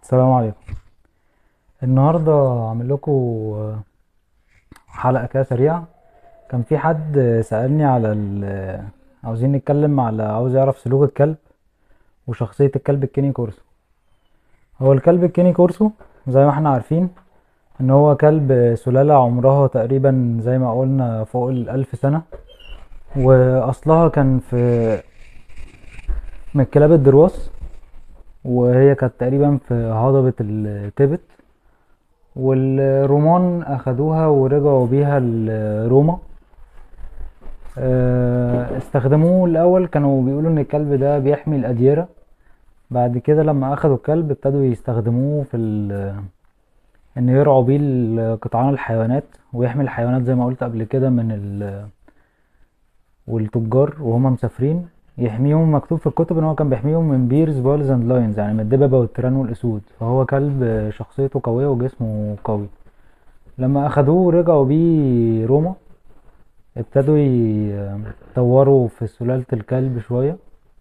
السلام عليكم النهارده هعمل لكم حلقه كده سريعه كان في حد سألني على ال عاوزين نتكلم على عاوز يعرف سلوك الكلب وشخصية الكلب الكيني كورسو هو الكلب الكيني كورسو زي ما احنا عارفين ان هو كلب سلالة عمرها تقريبا زي ما قلنا فوق الألف سنة واصلها كان في من كلاب الدرواس وهي كانت تقريبا في هضبة التبت والرومان اخدوها ورجعوا بيها لروما آه، استخدموه الاول كانوا بيقولوا ان الكلب ده بيحمي الاديرة بعد كده لما اخدوا الكلب ابتدوا يستخدموه في ال ان يرعوا بيه ال- قطعان الحيوانات ويحمي الحيوانات زي ما قلت قبل كده من ال والتجار وهما مسافرين يحميهم مكتوب في الكتب ان هو كان بيحميهم من بيرز بولز اند لاينز يعني من الدببة والتيران والاسود فهو كلب شخصيته قوية وجسمه قوي لما اخدوه ورجعوا بيه روما ابتدوا يطوروا في سلالة الكلب شوية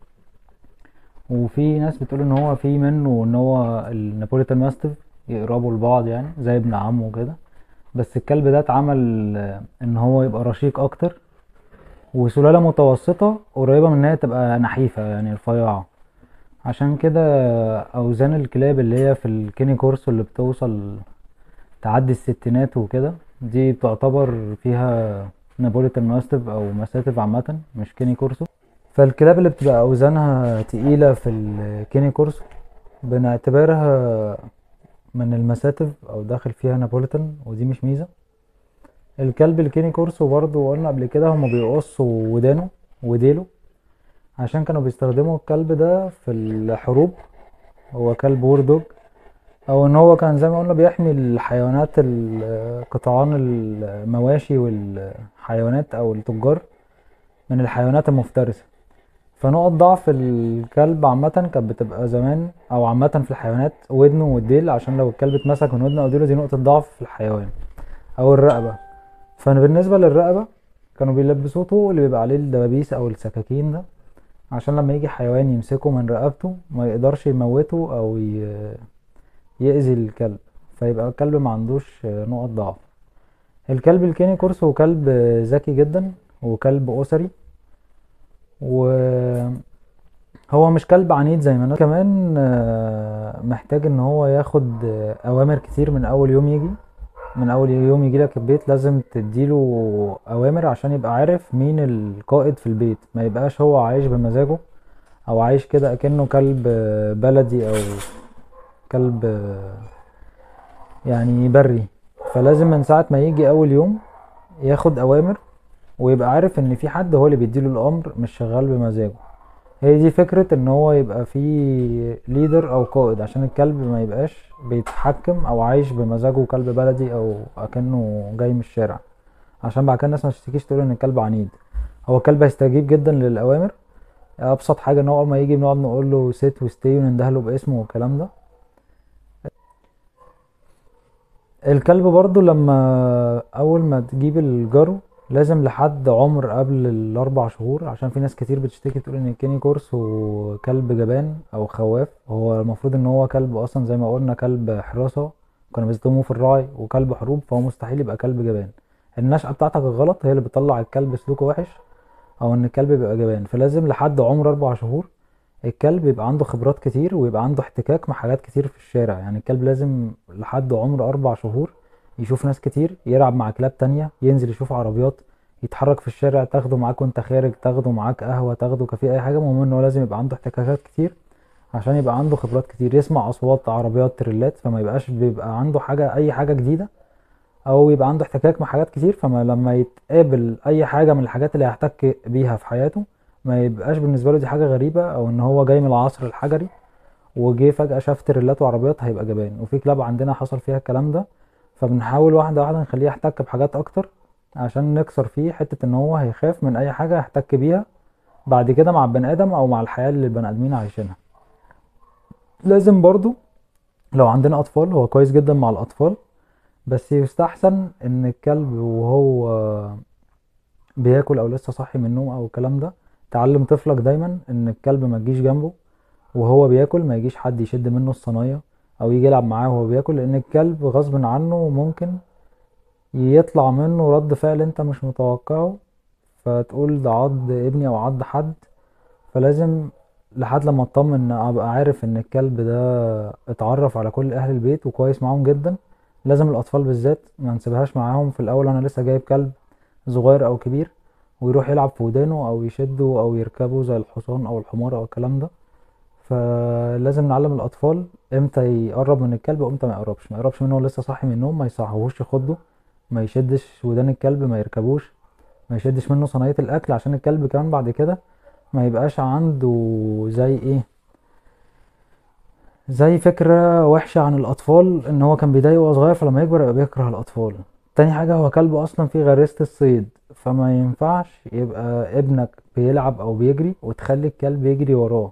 وفي ناس بتقول ان هو في منه ان هو النابوليتان ماستيف يقربوا لبعض يعني زي ابن عمه كده بس الكلب ده اتعمل ان هو يبقى رشيق اكتر وسلالة متوسطة قريبة من ان هي تبقى نحيفة يعني رفيعة عشان كده اوزان الكلاب اللي هي في الكيني كورسو اللي بتوصل تعدي الستينات وكده دي بتعتبر فيها نابوليتان ماستيف او ماستيف عامة مش كيني كورسو فالكلاب اللي بتبقى اوزانها تقيلة في الكيني كورسو بنعتبرها من المساتف او داخل فيها نابوليتان ودي مش ميزة الكلب الكيني كورسو برضو قلنا قبل كده هما بيقصوا ودانه وديله عشان كانوا بيستخدموا الكلب ده في الحروب هو كلب ووردوج او ان هو كان زي ما قلنا بيحمي الحيوانات ال- قطعان المواشي والحيوانات او التجار من الحيوانات المفترسة فنقط ضعف الكلب عامة كانت بتبقى زمان او عامة في الحيوانات ودنه والديل عشان لو الكلب اتمسك من ودنه او ديله دي نقطة ضعف في الحيوان او الرقبة فانا بالنسبة للرقبة كانوا بيلبسوه طوق اللي بيبقى عليه الدبابيس او السكاكين ده عشان لما يجي حيوان يمسكه من رقبته ما يقدرش يموته او ي- يأذي الكلب فيبقى الكلب ما عندوش نقط ضعف الكلب الكيني كورسو كلب ذكي جدا وكلب أسري وهو مش كلب عنيد زي ما الناس كمان آه، محتاج ان هو ياخد آه، اوامر كتير من اول يوم يجي من اول يوم يجي لك البيت لازم تديله اوامر عشان يبقى عارف مين القائد في البيت ما يبقاش هو عايش بمزاجه او عايش كده اكنه كلب آه، بلدي او كلب آه، يعني بري فلازم من ساعة ما يجي اول يوم ياخد اوامر ويبقى عارف ان في حد هو اللي بيديله الامر مش شغال بمزاجه هي دي فكرة ان هو يبقى في ليدر او قائد عشان الكلب ما يبقاش بيتحكم او عايش بمزاجه كلب بلدي او اكنه جاي من الشارع عشان بعد كده الناس ما تشتكيش تقول ان الكلب عنيد هو الكلب هيستجيب جدا للاوامر ابسط حاجة ان هو اول ما يجي بنقعد نقول له سيت وستي ونندهله باسمه والكلام ده الكلب برضو لما اول ما تجيب الجرو لازم لحد عمر قبل الاربع شهور عشان في ناس كتير بتشتكي تقول ان الكيني كورس هو كلب جبان او خواف هو المفروض ان هو كلب اصلا زي ما قلنا كلب حراسة كانوا بيستخدموه في الرعي وكلب حروب فهو مستحيل يبقى كلب جبان النشأة بتاعتك الغلط هي اللي بتطلع الكلب سلوكه وحش او ان الكلب بيبقى جبان فلازم لحد عمر اربع شهور الكلب يبقى عنده خبرات كتير ويبقى عنده احتكاك مع حاجات كتير في الشارع يعني الكلب لازم لحد عمر اربع شهور يشوف ناس كتير يلعب مع كلاب تانية ينزل يشوف عربيات يتحرك في الشارع تاخده معاك وانت خارج تاخده معاك قهوة تاخده كافيه اي حاجة المهم ان هو لازم يبقى عنده احتكاكات كتير عشان يبقى عنده خبرات كتير يسمع اصوات عربيات تريلات فما يبقاش بيبقى عنده حاجة اي حاجة جديدة او يبقى عنده احتكاك مع حاجات كتير فما لما يتقابل اي حاجة من الحاجات اللي هيحتك بيها في حياته ما يبقاش بالنسبة له دي حاجة غريبة او ان هو جاي من العصر الحجري وجه فجأة شاف تريلات وعربيات هيبقى جبان وفي كلاب عندنا حصل فيها الكلام ده فبنحاول واحدة واحدة نخليه يحتك بحاجات أكتر عشان نكسر فيه حتة إن هو هيخاف من أي حاجة يحتك بيها بعد كده مع البني آدم أو مع الحياة اللي البني آدمين عايشينها لازم برضو لو عندنا أطفال هو كويس جدا مع الأطفال بس يستحسن إن الكلب وهو بياكل أو لسه صاحي من النوم أو الكلام ده تعلم طفلك دايما إن الكلب ما تجيش جنبه وهو بياكل ما يجيش حد يشد منه الصينية او يجي يلعب معاه وهو بياكل لان الكلب غصب عنه ممكن يطلع منه رد فعل انت مش متوقعه فتقول ده عض ابني او عض حد فلازم لحد لما اطمن ابقى عارف ان الكلب ده اتعرف على كل اهل البيت وكويس معاهم جدا لازم الاطفال بالذات ما نسيبهاش معاهم في الاول انا لسه جايب كلب صغير او كبير ويروح يلعب في ودانه او يشده او يركبه زي الحصان او الحمار او الكلام ده فلازم نعلم الاطفال امتى يقرب من الكلب وامتى ما يقربش ما يقربش منه وهو لسه صاحي من النوم ما يصحوهوش يخضه ما يشدش ودان الكلب ما يركبوش ما يشدش منه صينية الاكل عشان الكلب كمان بعد كده ما يبقاش عنده زي ايه زي فكرة وحشة عن الأطفال إن هو كان بيضايقه وهو صغير فلما يكبر يبقى بيكره الأطفال تاني حاجة هو كلب أصلا فيه غريزة الصيد فما ينفعش يبقى ابنك بيلعب أو بيجري وتخلي الكلب يجري وراه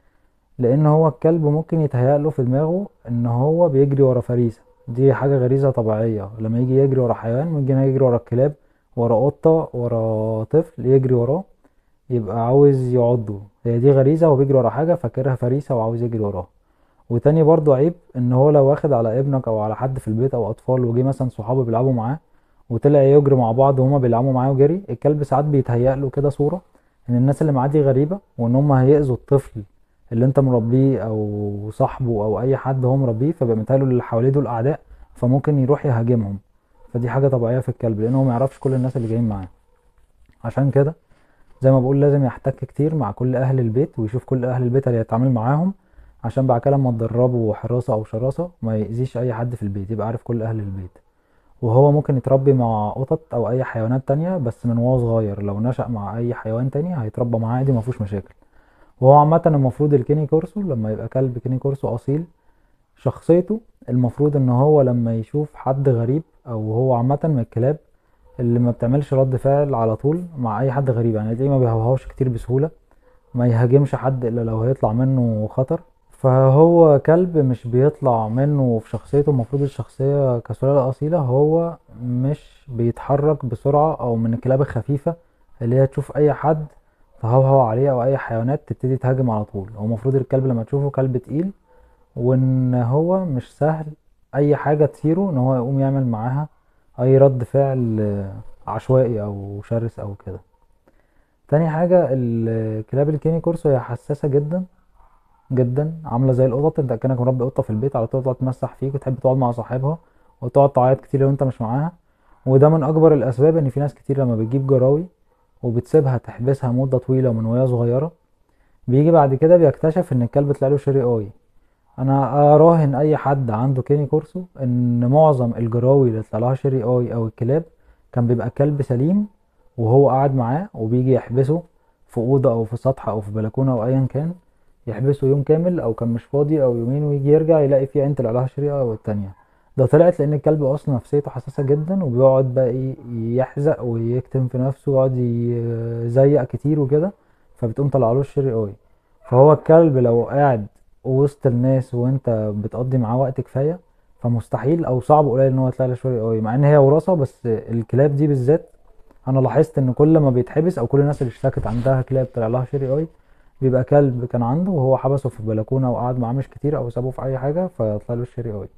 لأن هو الكلب ممكن يتهيأله في دماغه إن هو بيجري ورا فريسة دي حاجة غريزة طبيعية لما يجي يجري ورا حيوان ممكن يجري ورا الكلاب ورا قطة ورا طفل يجري وراه يبقى عاوز يعضه هي دي غريزة هو بيجري ورا حاجة فاكرها فريسة وعاوز يجري وراها وتاني برضو عيب ان هو لو واخد على ابنك او على حد في البيت او اطفال وجي مثلا صحابه بيلعبوا معاه وطلع يجري مع بعض وهما بيلعبوا معاه وجري الكلب ساعات بيتهيأ له كده صورة ان الناس اللي معاه دي غريبة وان هما هيأذوا الطفل اللي انت مربيه او صاحبه او اي حد هو مربيه فبقى متهيأله اللي حواليه دول اعداء فممكن يروح يهاجمهم فدي حاجة طبيعية في الكلب لانه ما يعرفش كل الناس اللي جايين معاه عشان كده زي ما بقول لازم يحتك كتير مع كل اهل البيت ويشوف كل اهل البيت اللي هيتعامل معاهم عشان بعد كده لما تدربه حراسة او شراسة ما يأذيش اي حد في البيت يبقى عارف كل اهل البيت وهو ممكن يتربي مع قطط او اي حيوانات تانية بس من وهو صغير لو نشأ مع اي حيوان تاني هيتربى معاه عادي مفيهوش مشاكل وهو عامة المفروض الكيني كورسو لما يبقى كلب كيني كورسو اصيل شخصيته المفروض ان هو لما يشوف حد غريب او هو عامة من الكلاب اللي ما بتعملش رد فعل على طول مع اي حد غريب يعني تلاقيه ما بيهوهوش كتير بسهولة ما يهاجمش حد الا لو هيطلع منه خطر فهو كلب مش بيطلع منه في شخصيته المفروض الشخصية كسلالة أصيلة هو مش بيتحرك بسرعة أو من الكلاب الخفيفة اللي هي تشوف أي حد تهوهو عليه أو أي حيوانات تبتدي تهاجم على طول هو المفروض الكلب لما تشوفه كلب تقيل وإن هو مش سهل أي حاجة تثيره إن هو يقوم يعمل معاها أي رد فعل عشوائي أو شرس أو كده تاني حاجة الكلاب الكيني كورسو هي حساسة جدا جدا عامله زي القطط انت كانك مربي قطه في البيت على طول تقعد تمسح فيك وتحب تقعد مع صاحبها وتقعد تعيط كتير لو انت مش معاها وده من اكبر الاسباب ان في ناس كتير لما بتجيب جراوي وبتسيبها تحبسها مده طويله من وهي صغيره بيجي بعد كده بيكتشف ان الكلب طلع له شري قوي انا اراهن اي حد عنده كيني كورسو ان معظم الجراوي اللي طلع لها شري قوي او الكلاب كان بيبقى كلب سليم وهو قاعد معاه وبيجي يحبسه في اوضه او في سطح او في بلكونه او ايا كان يحبسه يوم كامل او كان مش فاضي او يومين ويجي يرجع يلاقي في عين طلع لها شريعة والتانية ده طلعت لان الكلب اصلا نفسيته حساسة جدا وبيقعد بقى ايه يحزق ويكتم في نفسه ويقعد يزيق كتير وكده فبتقوم طلعلوش الشري قوي فهو الكلب لو قاعد وسط الناس وانت بتقضي معاه وقت كفاية فمستحيل او صعب قليل ان هو يطلع له شري قوي مع ان هي وراثة بس الكلاب دي بالذات انا لاحظت ان كل ما بيتحبس او كل الناس اللي اشتكت عندها كلاب طلع لها شري قوي بيبقى كلب كان عنده وهو حبسه في بلكونة وقعد معاه مش كتير او سابه في اي حاجة فيطلع له الشري قوي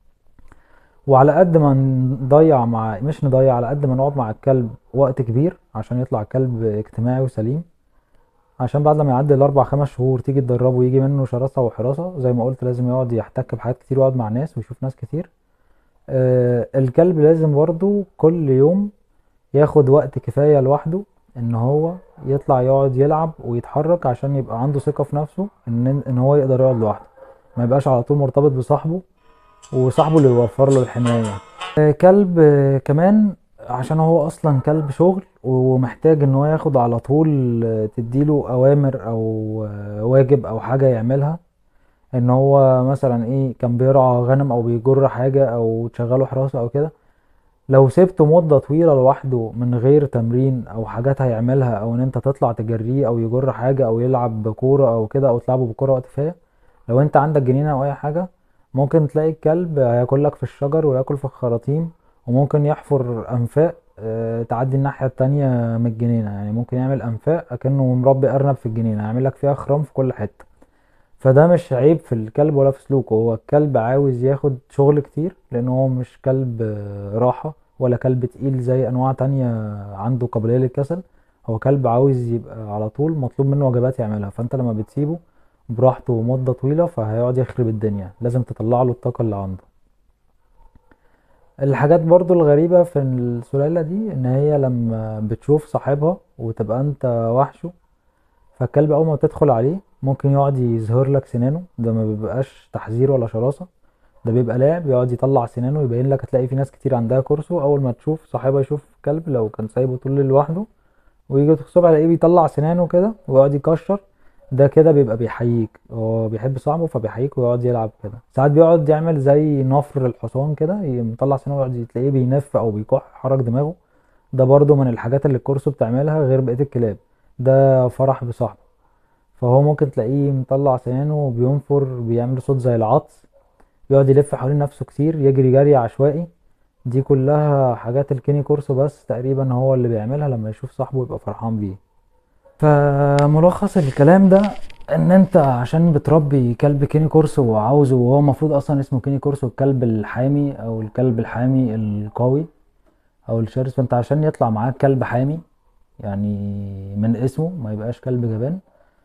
وعلى قد ما نضيع مع مش نضيع على قد ما نقعد مع الكلب وقت كبير عشان يطلع كلب اجتماعي وسليم عشان بعد ما يعدي الاربع خمس شهور تيجي تدربه ويجي منه شراسة وحراسة زي ما قلت لازم يقعد يحتك بحاجات كتير ويقعد مع ناس ويشوف ناس كتير آه الكلب لازم برضو كل يوم ياخد وقت كفاية لوحده ان هو يطلع يقعد يلعب ويتحرك عشان يبقى عنده ثقة في نفسه ان ان هو يقدر يقعد لوحده ما يبقاش على طول مرتبط بصاحبه وصاحبه اللي يوفر له الحماية آه، كلب آه، كمان عشان هو اصلا كلب شغل ومحتاج ان هو ياخد على طول آه، تديله اوامر او واجب او حاجة يعملها ان هو مثلا ايه كان بيرعى غنم او بيجر حاجة او تشغله حراسة او كده لو سبته مدة طويلة لوحده من غير تمرين او حاجات هيعملها او ان انت تطلع تجريه او يجر حاجة او يلعب بكورة او كده او تلعبه بكورة وقت كفاية لو انت عندك جنينة او اي حاجة ممكن تلاقي الكلب هياكلك في الشجر وياكل في الخراطيم وممكن يحفر انفاق آه، تعدي الناحية التانية من الجنينة يعني ممكن يعمل انفاق اكنه مربي ارنب في الجنينة يعمل لك فيها خرام في كل حتة فده مش عيب في الكلب ولا في سلوكه هو الكلب عاوز ياخد شغل كتير لان هو مش كلب آه، راحة ولا كلب تقيل زي انواع تانية عنده قابلية للكسل هو كلب عاوز يبقى على طول مطلوب منه واجبات يعملها فانت لما بتسيبه براحته مدة طويلة فهيقعد يخرب الدنيا لازم تطلع له الطاقة اللي عنده الحاجات برضو الغريبة في السلالة دي ان هي لما بتشوف صاحبها وتبقى انت وحشه فالكلب اول ما تدخل عليه ممكن يقعد يظهر لك سنانه ده ما بيبقاش تحذير ولا شراسة ده بيبقى لاعب يقعد يطلع سنانه يبين لك هتلاقي في ناس كتير عندها كورسو اول ما تشوف صاحبها يشوف كلب لو كان سايبه طول الليل لوحده ويجي الصبح الاقيه بيطلع سنانه كده ويقعد يكشر ده كده بيبقى بيحييك هو بيحب صاحبه فبيحييك ويقعد يلعب كده ساعات بيقعد يعمل زي نفر الحصان كده يقوم مطلع سنانه ويقعد تلاقيه بينف او بيكح حرك دماغه ده برضو من الحاجات اللي الكورسو بتعملها غير بقية الكلاب ده فرح بصاحبه فهو ممكن تلاقيه مطلع سنانه وبينفر بيعمل صوت زي العطس بيقعد يلف حوالين نفسه كتير يجري جري عشوائي دي كلها حاجات الكيني كورسو بس تقريبا هو اللي بيعملها لما يشوف صاحبه يبقى فرحان بيه فملخص الكلام ده ان انت عشان بتربي كلب كيني كورسو وعاوزه وهو المفروض اصلا اسمه كيني كورسو الكلب الحامي او الكلب الحامي القوي او الشرس فانت عشان يطلع معاك كلب حامي يعني من اسمه ما يبقاش كلب جبان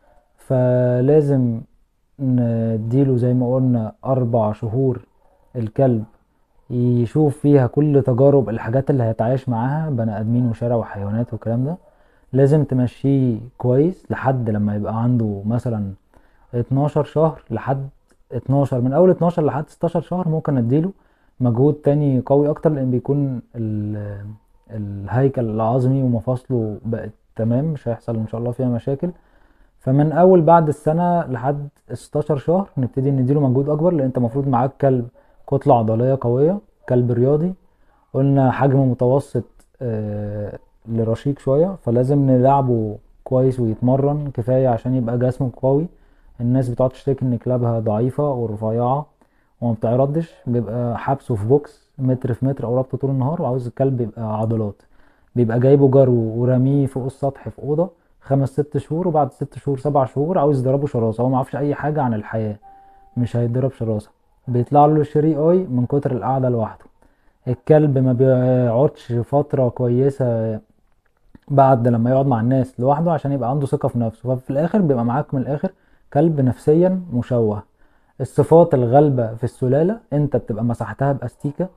فلازم نديله زي ما قلنا اربع شهور الكلب يشوف فيها كل تجارب الحاجات اللي هيتعايش معاها بني ادمين وشارع وحيوانات والكلام ده لازم تمشيه كويس لحد لما يبقى عنده مثلا اتناشر شهر لحد اتناشر من اول اتناشر لحد ستاشر شهر ممكن اديله مجهود تاني قوي اكتر لان بيكون ال- الهيكل العظمي ومفاصله بقت تمام مش هيحصل ان شاء الله فيها مشاكل فمن اول بعد السنة لحد ستاشر شهر نبتدي نديله مجهود اكبر لان انت المفروض معاك كلب كتلة عضلية قوية كلب رياضي قلنا حجم متوسط آه، لرشيق شوية فلازم نلعبه كويس ويتمرن كفاية عشان يبقى جسمه قوي الناس بتقعد تشتكي ان كلابها ضعيفة ورفيعة وما بتعرضش بيبقى حابسه في بوكس متر في متر او رابطه طول النهار وعاوز الكلب يبقى عضلات بيبقى جايبه جرو ورميه فوق السطح في اوضه خمس ست شهور وبعد ست شهور سبع شهور عاوز يضربه شراسه هو ما يعرفش اي حاجه عن الحياه مش هيتضرب شراسه بيطلع له شري اي من كتر القعده لوحده الكلب ما بيقعدش فتره كويسه بعد لما يقعد مع الناس لوحده عشان يبقى عنده ثقه في نفسه ففي الاخر بيبقى معاك من الاخر كلب نفسيا مشوه الصفات الغالبة في السلالة انت بتبقى مسحتها باستيكة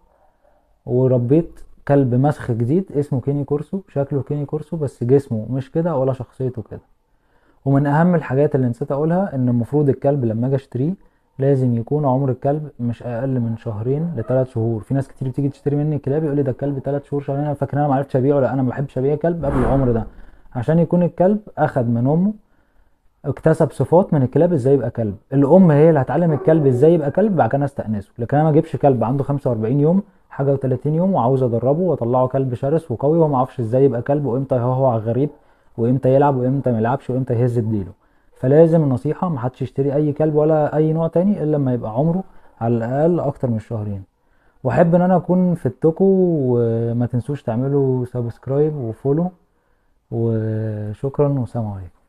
وربيت كلب مسخ جديد اسمه كيني كورسو شكله كيني كورسو بس جسمه مش كده ولا شخصيته كده ومن اهم الحاجات اللي نسيت اقولها ان المفروض الكلب لما اجي اشتريه لازم يكون عمر الكلب مش اقل من شهرين لثلاث شهور في ناس كتير بتيجي تشتري مني كلاب يقول لي ده الكلب ثلاث شهور شهرين انا فاكر إن انا ما عرفتش ابيعه لا انا ما بحبش ابيع كلب قبل العمر ده عشان يكون الكلب اخد من امه اكتسب صفات من الكلاب ازاي يبقى كلب الام هي اللي هتعلم الكلب ازاي يبقى كلب بعد كده استأنسه لكن انا ما اجيبش كلب عنده 45 يوم حاجه و30 يوم وعاوز ادربه واطلعه كلب شرس وقوي وهو ما اعرفش ازاي يبقى كلب وامتى هو على الغريب وامتى يلعب وامتى ما يلعبش وامتى يهز بديله فلازم النصيحه محدش يشتري اي كلب ولا اي نوع تاني الا لما يبقى عمره على الاقل اكتر من شهرين واحب ان انا اكون فدتكم وما تنسوش تعملوا سبسكرايب وفولو وشكرا والسلام عليكم